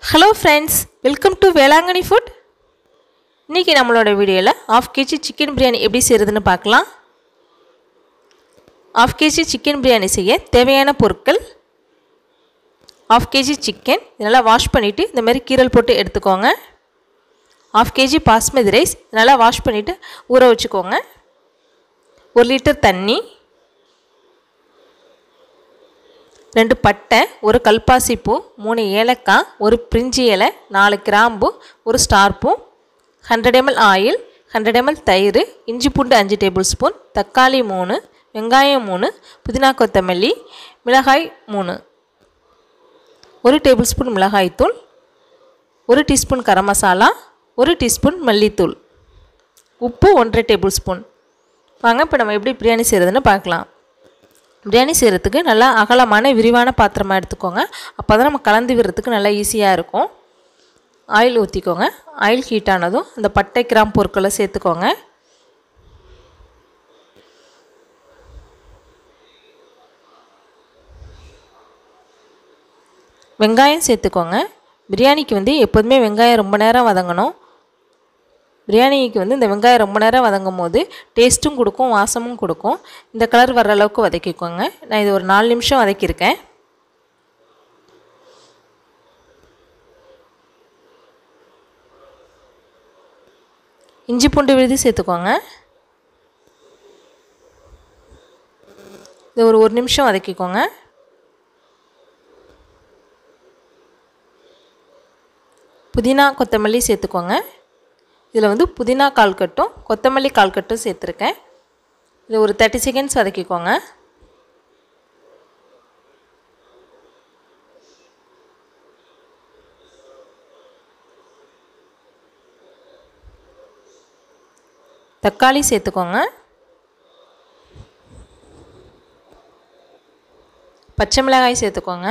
hello friends welcome to Velankanni food இன்றைக்கி நம்மளோட வீடியோவில் ஆஃப் கேஜி சிக்கன் பிரியாணி எப்படி செய்கிறதுன்னு பார்க்கலாம் ஆஃப் கேஜி சிக்கன் பிரியாணி செய்ய தேவையான பொருட்கள் ஆஃப் கேஜி சிக்கன் இதெல்லாம் வாஷ் பண்ணிவிட்டு இந்த மாதிரி கீரல் போட்டு எடுத்துக்கோங்க ஆஃப் கேஜி பாஸ்மதி ரைஸ் நல்லா வாஷ் பண்ணிவிட்டு ஊற வச்சுக்கோங்க ஒரு லிட்டர் தண்ணி ரெண்டு பட்டை ஒரு கல்பாசி பூ மூணு ஏலக்காய் ஒரு பிரிஞ்சி இலை நாலு கிராம்பு ஒரு ஸ்டார் பூ hundred ML oil hundred ML தயிர் இஞ்சி பூண்டு அஞ்சு டேபிள் ஸ்பூன் தக்காளி மூணு வெங்காயம் மூணு புதினா கொத்தமல்லி மிளகாய் மூணு ஒரு டேபிள் ஸ்பூன் மிளகாய்த்தூள் ஒரு டீஸ்பூன் கரம் மசாலா ஒரு டீஸ்பூன் மல்லித்தூள் உப்பு ஒன்றரை டேபிள் ஸ்பூன் வாங்க இப்போ நம்ம எப்படி பிரியாணி செய்கிறதுன்னு பார்க்கலாம் பிரியாணி செய்கிறதுக்கு நல்லா அகலமான விரிவான பாத்திரமாக எடுத்துக்கோங்க அப்போ தான் நம்ம கலந்து விடுறதுக்கு நல்லா ஈஸியாக இருக்கும் ஆயில் ஊற்றிக்கோங்க ஆயில் ஹீட் ஆனதும் அந்த பட்டை கிராம் பொருட்களை சேர்த்துக்கோங்க வெங்காயம் சேர்த்துக்கோங்க பிரியாணிக்கு வந்து எப்போதுமே வெங்காயம் ரொம்ப நேரம் வதங்கணும் பிரியாணிக்கு வந்து இந்த வெங்காயம் ரொம்ப நேரம் வதங்கும் போது டேஸ்ட்டும் கொடுக்கும் வாசமும் கொடுக்கும் இந்த கலர் வர்ற அளவுக்கு வதக்கிக்கோங்க நான் இது ஒரு நாலு நிமிஷம் வதக்கியிருக்கேன் இஞ்சி பூண்டு விழுதி சேர்த்துக்கோங்க இது ஒரு ஒரு நிமிஷம் வதக்கிக்கோங்க புதினா கொத்தமல்லி சேர்த்துக்கோங்க இதில் வந்து புதினா கால் கட்டும் கொத்தமல்லி கால் கட்டும் சேர்த்துருக்கேன் இது ஒரு தேர்ட்டி செகண்ட்ஸ் வதக்கிக்கோங்க தக்காளி சேர்த்துக்கோங்க பச்சை மிளகாய் சேர்த்துக்கோங்க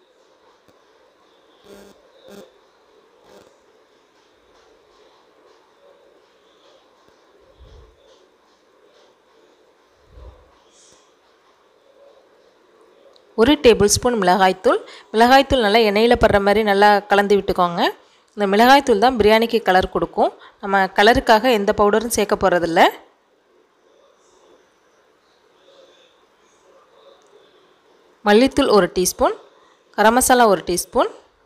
ஒரு டேபிள் ஸ்பூன் மிளகாய்த்தூள் மிளகாய்த்தூள் நல்லா எண்ணெயில் படுற மாதிரி நல்லா கலந்து விட்டுக்கோங்க இந்த மிளகாய்த்தூள் தான் பிரியாணிக்கு கலர் கொடுக்கும் நம்ம கலருக்காக எந்த பவுடரும் சேர்க்க போகிறதில்ல மல்லித்தூள் ஒரு டீஸ்பூன் கரம் மசாலா ஒரு டீஸ்பூன்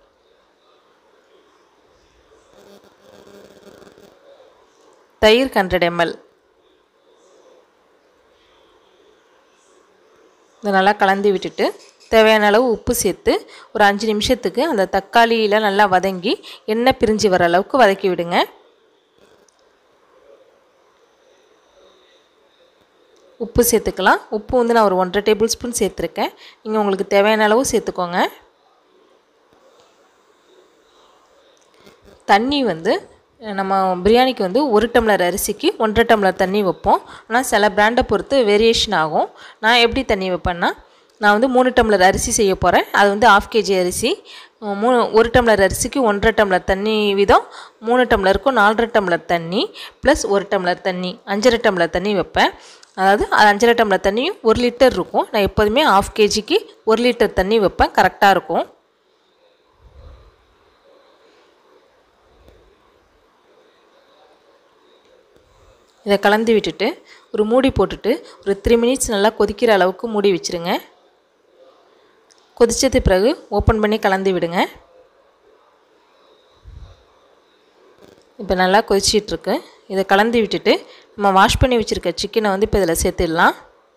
தயிர் ஹண்ட்ரட் எம்எல் இதை நல்லா கலந்து விட்டுட்டு தேவையான அளவு உப்பு சேர்த்து ஒரு அஞ்சு நிமிஷத்துக்கு அந்த தக்காளியில் நல்லா வதங்கி எண்ணெய் பிரிஞ்சு வர அளவுக்கு வதக்கி விடுங்க உப்பு சேர்த்துக்கலாம் உப்பு வந்து நான் ஒரு ஒன்றரை டேபிள் ஸ்பூன் சேர்த்துருக்கேன் நீங்கள் உங்களுக்கு தேவையான அளவு சேர்த்துக்கோங்க தண்ணி வந்து நம்ம பிரியாணிக்கு வந்து ஒரு டம்ளர் அரிசிக்கு ஒன்றரை டம்ளர் தண்ணி வைப்போம் ஆனால் சில பிராண்டை பொறுத்து வேரியேஷன் ஆகும் நான் எப்படி தண்ணி வைப்பேன்னா நான் வந்து மூணு டம்ளர் அரிசி செய்ய போகிறேன் அது வந்து ஆஃப் கேஜி அரிசி மூணு ஒரு டம்ளர் அரிசிக்கு ஒன்றரை டம்ளர் தண்ணி வீதம் மூணு டம்ளருக்கும் நாலரை டம்ளர் தண்ணி ப்ளஸ் ஒரு டம்ளர் தண்ணி அஞ்சரை டம்ளர் தண்ணி வைப்பேன் அதாவது அது அஞ்சரை டம்ளர் தண்ணியும் ஒரு லிட்டர் இருக்கும் நான் எப்போதுமே ஆஃப் கேஜிக்கு ஒரு லிட்டர் தண்ணி வைப்பேன் கரெக்டாக இருக்கும் இதை கலந்து விட்டுட்டு ஒரு மூடி போட்டுட்டு ஒரு த்ரீ மினிட்ஸ் நல்லா கொதிக்கிற அளவுக்கு மூடி வச்சுருங்க கொதித்தது பிறகு ஓப்பன் பண்ணி கலந்து விடுங்க இப்போ நல்லா கொதிச்சிட்ருக்கு இதை கலந்து விட்டுட்டு நம்ம வாஷ் பண்ணி வச்சுருக்க சிக்கனை வந்து இப்போ இதில் சேர்த்துடலாம்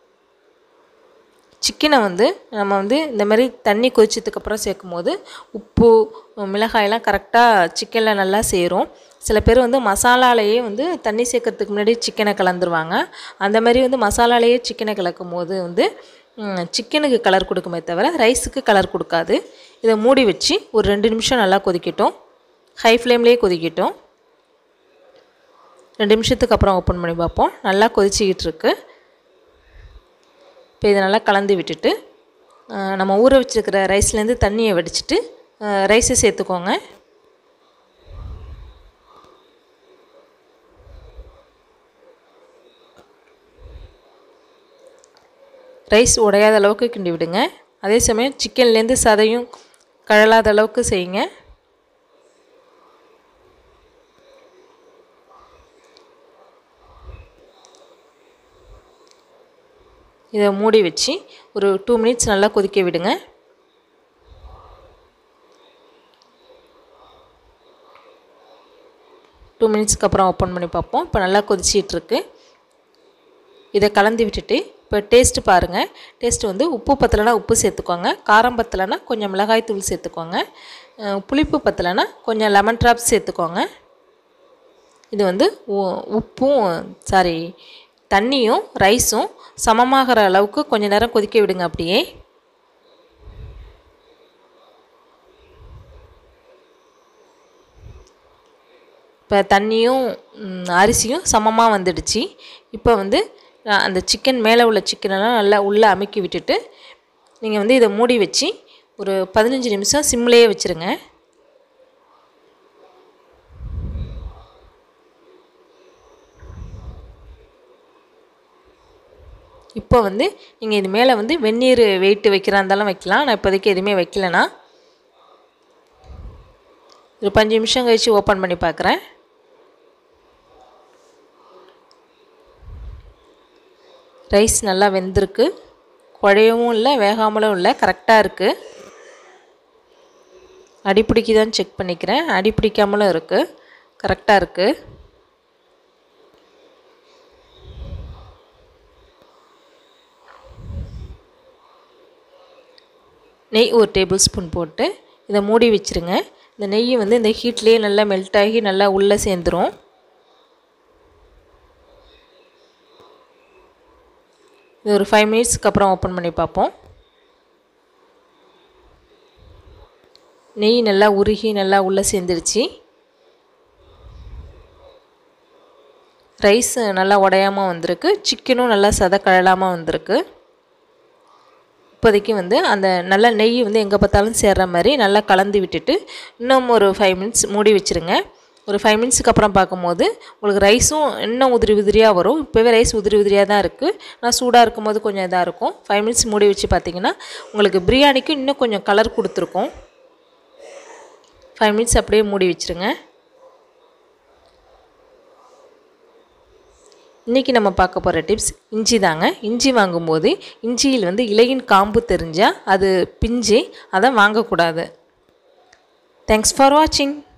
சிக்கனை வந்து நம்ம வந்து இந்த மாதிரி தண்ணி கொதிச்சதுக்கப்புறம் சேர்க்கும் போது உப்பு மிளகாயெல்லாம் கரெக்டாக சிக்கனில் நல்லா சேரும் சில பேர் வந்து மசாலாலேயே வந்து தண்ணி சேர்க்கறதுக்கு முன்னாடி சிக்கனை கலந்துருவாங்க அந்த மாதிரி வந்து மசாலாலேயே சிக்கனை கலக்கும் போது வந்து சிக்கனுக்கு கலர் கொடுக்குமே தவிர ரைஸுக்கு கலர் கொடுக்காது இதை மூடி வச்சு ஒரு ரெண்டு நிமிஷம் நல்லா கொதிக்கட்டும் ஹை ஃப்ளேம்லேயே கொதிக்கட்டும் ரெண்டு நிமிஷத்துக்கு அப்புறம் ஓப்பன் பண்ணி பார்ப்போம் நல்லா கொதிச்சிக்கிட்டு இருக்கு இப்போ இதை நல்லா கலந்து விட்டுட்டு நம்ம ஊற வச்சுருக்கிற ரைஸ்லேருந்து தண்ணியை வடிச்சிட்டு ரைஸை சேர்த்துக்கோங்க ரைஸ் உடையாத அளவுக்கு கிண்டி விடுங்க அதே சமயம் சிக்கன்லேருந்து சதையும் கழலாத அளவுக்கு செய்யுங்க இதை மூடி வச்சு ஒரு டூ மினிட்ஸ் நல்லா கொதிக்க விடுங்க டூ மினிட்ஸ்க்கு அப்புறம் ஓப்பன் பண்ணி பார்ப்போம் இப்போ நல்லா கொதிச்சிட்ருக்கு இதை கலந்து விட்டுட்டு இப்போ டேஸ்ட்டு பாருங்கள் டேஸ்ட்டு வந்து உப்பு பத்தலைனா உப்பு சேர்த்துக்கோங்க காரம் பத்தலைனா கொஞ்சம் மிளகாய் தூள் சேர்த்துக்கோங்க புளிப்பு பத்தலைனா கொஞ்சம் லெமன் ட்ராப்ஸ் சேர்த்துக்கோங்க இது வந்து உப்பும் சாரி தண்ணியும் ரைஸும் சமமாகிற அளவுக்கு கொஞ்சம் நேரம் கொதிக்க விடுங்க அப்படியே இப்போ தண்ணியும் அரிசியும் சமமாக வந்துடுச்சு இப்போ வந்து அந்த சிக்கன் மேலே உள்ள சிக்கனெல்லாம் நல்லா உள்ளே அமுக்கி விட்டுட்டு நீங்கள் வந்து இதை மூடி வச்சு ஒரு பதினஞ்சு நிமிஷம் சிம்லேயே வச்சுருங்க இப்போ வந்து நீங்கள் இது மேலே வந்து வெந்நீர் வெயிட்டு வைக்கிறா இருந்தாலும் வைக்கலாம் நான் இப்போதைக்கு எதுவுமே வைக்கலனா ஒரு பஞ்சு நிமிஷம் கழித்து ஓப்பன் பண்ணி பார்க்குறேன் ரைஸ் நல்லா வெந்திருக்கு குழையவும் இல்லை வேகாமலும் இல்லை கரெக்டாக இருக்குது அடி பிடிக்குதான்னு செக் பண்ணிக்கிறேன் அடி பிடிக்காமலும் இருக்குது கரெக்டாக இருக்குது நெய் ஒரு டேபிள் ஸ்பூன் போட்டு இதை மூடி வச்சுருங்க இந்த நெய் வந்து இந்த ஹீட்லேயே நல்லா மெல்ட் ஆகி நல்லா உள்ளே சேர்ந்துடும் இது ஒரு ஃபைவ் மினிட்ஸ்க்கு அப்புறம் ஓப்பன் பண்ணி பார்ப்போம் நெய் நல்லா உருகி நல்லா உள்ளே சேர்ந்துருச்சு ரைஸ் நல்லா உடையாமல் வந்திருக்கு சிக்கனும் நல்லா சதக்கழலாமல் வந்திருக்கு இப்போதைக்கு வந்து அந்த நல்ல நெய் வந்து எங்கே பார்த்தாலும் சேர்ற மாதிரி நல்லா கலந்து விட்டுட்டு இன்னும் ஒரு ஃபைவ் மினிட்ஸ் மூடி வச்சுருங்க ஒரு ஃபைவ் மினிட்ஸுக்கு அப்புறம் பார்க்கும்போது உங்களுக்கு ரைஸும் இன்னும் உதிரி உதிரியாக வரும் இப்போவே ரைஸ் உதிரி உதிரியாக தான் இருக்குது ஆனால் சூடாக இருக்கும்போது கொஞ்சம் இதாக இருக்கும் ஃபைவ் மினிட்ஸ் மூடி வச்சு பார்த்தீங்கன்னா உங்களுக்கு பிரியாணிக்கு இன்னும் கொஞ்சம் கலர் கொடுத்துருக்கும் ஃபைவ் மினிட்ஸ் அப்படியே மூடி வச்சுருங்க இன்றைக்கி நம்ம பார்க்க போகிற டிப்ஸ் இஞ்சி தாங்க இஞ்சி வாங்கும்போது இஞ்சியில் வந்து இலையின் காம்பு தெரிஞ்சால் அது பிஞ்சு அதை வாங்கக்கூடாது தேங்க்ஸ் ஃபார் வாட்சிங்